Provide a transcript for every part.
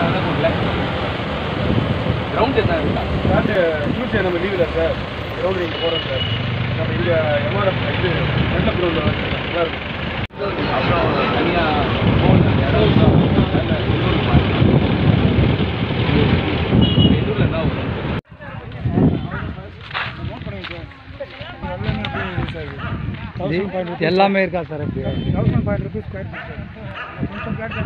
ground என்ன இருக்கா sir Tuesday நம்ம லீவில் சார் கிரவுண்ட் இங்கே போகிறோம் சார் நம்ம இங்கே எம்ஆர்எஃப் இது நல்ல கிரவுண்டில் நல்லா இருக்கும் அப்புறம் தனியாக போகணும் இடம் நல்ல எண்ணூர் மாதிரி எண்ணூரில் என்ன வரும் எல்லாமே இருக்கா சார் இப்படி thousand five rupees square feet sir கொஞ்சம் பிளாட்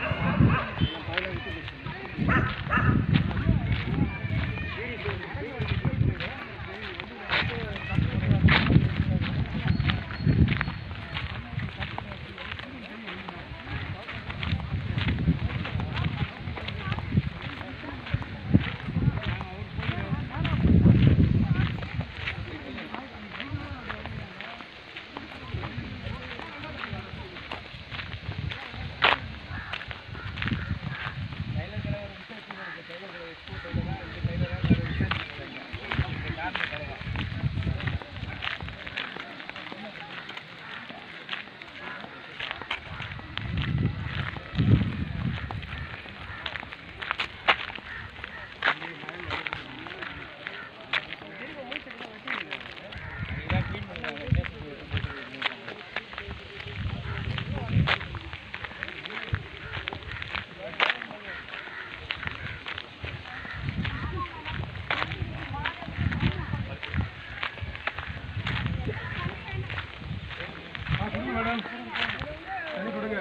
மேடம் தண்ணி கொடுங்க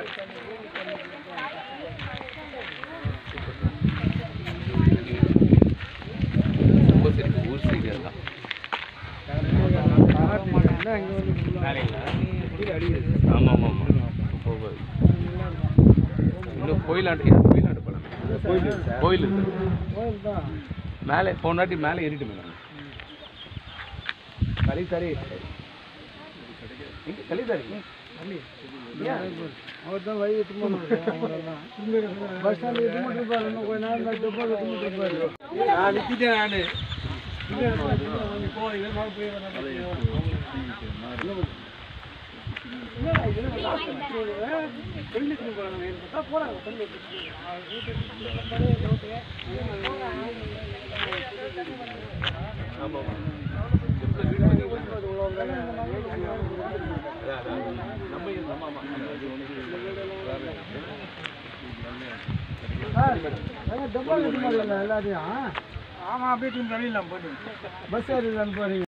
ரொம்ப சரி ஊர் சைடு எல்லாம் ஆமாம் ஆமாம் ஆமாம் இப்போ இன்னும் கோயிலாண்டு கோயிலாண்டு போகலாம் கோயில் இருக்கு மேலே போனாட்டி மேலே ஏறிட்டு மேடம் களிசாரி எங்க களிசாரி அவர் தான் வழி பஸ் ஸ்டாண்ட் இது மட்டும் இருப்பாரு இன்னும் கொஞ்ச நாள் தான் டெப்போல இருந்துட்டு இருப்பாரு நான் நிற்கிட்டேன் நான் எல்லாத்தையும் ஆமா அப்படியே தள்ளிடலாம் போட்டு பஸ் ஏறி போறீங்க